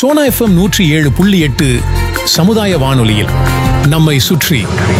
Sona FM நூற்றி ஏழு புள்ளி எட்டு சமுதாய வானொலியில் நம்மை சுற்றி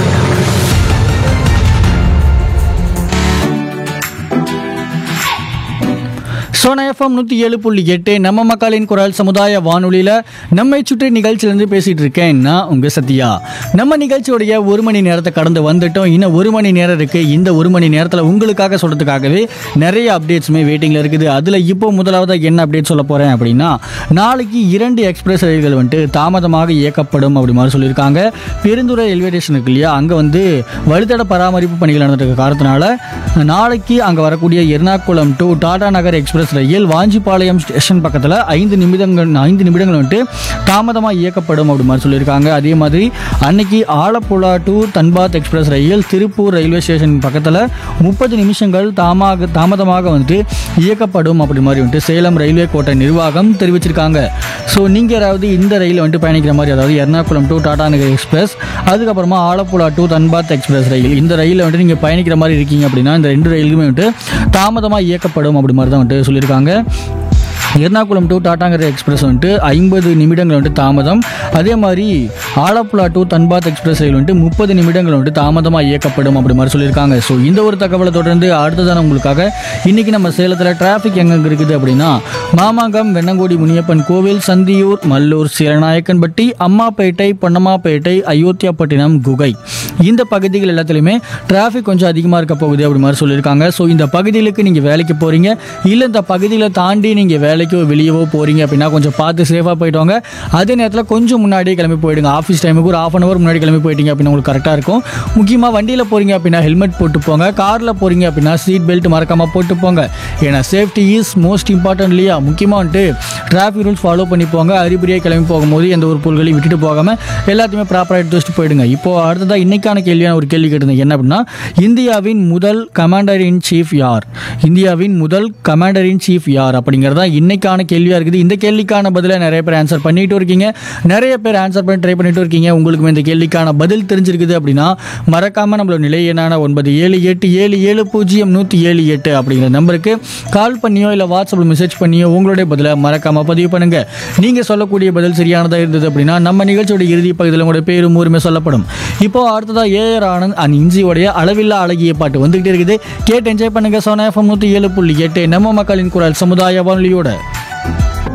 சோனா எஃப்எம் நூற்றி ஏழு புள்ளி எட்டு நம்ம மக்களின் குரல் சமுதாய வானொலியில் நம்மை சுற்றி நிகழ்ச்சியிலேருந்து பேசிகிட்டு இருக்கேன் நான் உங்கள் சத்யா நம்ம நிகழ்ச்சியோடைய ஒரு மணி நேரத்தை கடந்து வந்துட்டோம் இன்னும் ஒரு மணி நேரம் இருக்குது இந்த ஒரு மணி நேரத்தில் உங்களுக்காக சொல்கிறதுக்காகவே நிறைய அப்டேட்ஸுமே வெயிட்டிங்கில் இருக்குது அதில் இப்போ முதலாவதாக என்ன அப்டேட் சொல்ல போகிறேன் அப்படின்னா நாளைக்கு இரண்டு எக்ஸ்பிரஸ் ரயில்கள் வந்துட்டு தாமதமாக இயக்கப்படும் அப்படி மாதிரி சொல்லியிருக்காங்க பெருந்துறை ரயில்வே ஸ்டேஷன் இருக்கு இல்லையா அங்கே வந்து வழித்தட பராமரிப்பு பணிகள் நடந்துட்டு இருக்க காரணத்தினால நாளைக்கு அங்கே வரக்கூடிய எர்ணாகுளம் டு டாடா நகர் எக்ஸ்பிரஸ் ரயில் வாஞ்சிபாளையம் ஸ்டேஷன் பக்கத்தில் ஐந்து நிமிடங்கள் ஐந்து நிமிடங்கள் வந்துட்டு தாமதமாக இயக்கப்படும் அப்படி மாதிரி சொல்லியிருக்காங்க அதே மாதிரி அன்னைக்கு ஆலப்புழா டு தன்பாத் எக்ஸ்பிரஸ் ரயில் திருப்பூர் ரயில்வே ஸ்டேஷன் பக்கத்தில் முப்பது நிமிஷங்கள் தாமாக தாமதமாக வந்துட்டு இயக்கப்படும் அப்படி மாதிரி வந்துட்டு சேலம் ரயில்வே கோட்டை நிர்வாகம் தெரிவிச்சிருக்காங்க ஸோ நீங்கள் யாராவது இந்த ரயில் வந்துட்டு பயணிக்கிற மாதிரி அதாவது எர்ணாகுளம் டு டாடா நகர் எக்ஸ்பிரஸ் அதுக்கப்புறமா ஆலப்புழா டு தன்பாத் எக்ஸ்பிரஸ் ரயில் இந்த ரயிலில் வந்துட்டு நீங்கள் பயணிக்கிற மாதிரி இருக்கீங்க அப்படின்னா இந்த ரெண்டு ரயிலுமே வந்துட்டு தாமதமாக இயக்கப்படும் அப்படி மாதிரி தான் வந்துட்டு சொல்லியிருக்காங்க எர்ணாகுளம் டு டாட்டாங்கர் எக்ஸ்பிரஸ் வந்துட்டு ஐம்பது நிமிடங்கள் வந்துட்டு தாமதம் அதே மாதிரி ஆலப்புழா டு தன்பாத் எக்ஸ்பிரஸ் ரயில் வந்துட்டு முப்பது நிமிடங்கள் வந்துட்டு தாமதமாக இயக்கப்படும் அப்படி மாதிரி சொல்லியிருக்காங்க ஸோ இந்த ஒரு தகவலை தொடர்ந்து அடுத்ததான உங்களுக்காக இன்னைக்கு நம்ம சேலத்தில் டிராஃபிக் எங்கெங்க இருக்குது அப்படின்னா மாமாங்கம் வெண்ணங்கோடி முனியப்பன் கோவில் சந்தியூர் மல்லூர் சீரநாயக்கன்பட்டி அம்மாப்பேட்டை பொன்னம்மாப்பேட்டை அயோத்தியாப்பட்டினம் குகை இந்த பகுதிகள் எல்லாத்துலேயுமே டிராஃபிக் கொஞ்சம் அதிகமாக இருக்க போகுது அப்படி மாதிரி சொல்லியிருக்காங்க ஸோ இந்த பகுதிகளுக்கு நீங்கள் வேலைக்கு போகிறீங்க இல்லை இந்த பகுதிகளை தாண்டி நீங்கள் வேலைக்கோ வெளியவோ போகிறீங்க அப்படின்னா கொஞ்சம் பார்த்து சேஃபாக போயிட்டு வாங்க அதே நேரத்தில் கொஞ்சம் முன்னாடியே கிளம்பி போயிடுங்க ஆஃபீஸ் டைமுக்கு ஒரு ஆஃப் அன் அவர் முன்னாடி கிளம்பி போயிட்டீங்க அப்படின்னா உங்களுக்கு கரெக்டாக இருக்கும் முக்கியமாக வண்டியில் போகிறீங்க அப்படின்னா ஹெல்மெட் போட்டு போங்க காரில் போகிறீங்க அப்படின்னா சீட் பெல்ட் மறக்காமல் போட்டு போங்க ஏன்னா சேஃப்டி இஸ் மோஸ்ட் இம்பார்ட்டன்ட் இல்லையா முக்கியமாக வந்துட்டு டிராஃபிக் ரூல்ஸ் ஃபாலோ பண்ணி போங்க அறிபுரியாக கிளம்பி போகும்போது எந்த ஒரு பொருட்களையும் விட்டுட்டு போகாமல் எல்லாத்தையுமே ப்ராப்பராக எடுத்து வச்சுட்டு போயிடுங்க இப்போ அடுத்ததாக இன்னைக்கான கேள்வியான ஒரு கேள்வி கேட்டிருந்தேன் என்ன அப்படின்னா இந்தியாவின் முதல் கமாண்டர் இன் சீஃப் யார் இந்தியாவின் முதல் கமாண்டர் இன் சீஃப் யார் அப்படிங்கிறதா இன்னைக்கான கேள்வியாக இருக்குது இந்த கேள்விக்கான பதிலை நிறைய பேர் ஆன்சர் பண்ணிட்டு இருக்கீங்க நிறைய பேர் ஆன்சர் பண்ணி ட்ரை பண்ணிட்டு இருக்கீங்க உங்களுக்கும் இந்த கேள்விக்கான பதில் தெரிஞ்சிருக்குது அப்படின்னா மறக்காமல் நம்மளோட நிலை என்னான ஒன்பது ஏழு எட்டு ஏழு ஏழு பூஜ்ஜியம் நூற்றி ஏழு எட்டு அப்படிங்கிற நம்பருக்கு கால் பண்ணியோ இல்லை வாட்ஸ்அப்பில் மெசேஜ் பண்ணியோ உங்களுடைய பதிலை மறக்காமல் பதிவு பண்ணுங்க நீங்கள் சொல்லக்கூடிய பதில் சரியானதாக இருந்தது அப்படின்னா நம்ம நிகழ்ச்சியோட இறுதி பகுதியில் உங்களுடைய பேரும் ஊருமே சொல்லப்படும் இப்போ அடுத்ததா ஏஆர் ஆனந்த் அண்ட் இன்ஜியோடைய அளவில்லா அழகிய பாட்டு வந்துகிட்டே இருக்குது கேட்டு என்ஜாய் பண்ணுங்க சோனா எஃப்எம் நூற்றி ஏழு புள்ளி எட்டு நம்ம மக்களின் குரல் சமுதாய வானொலியோட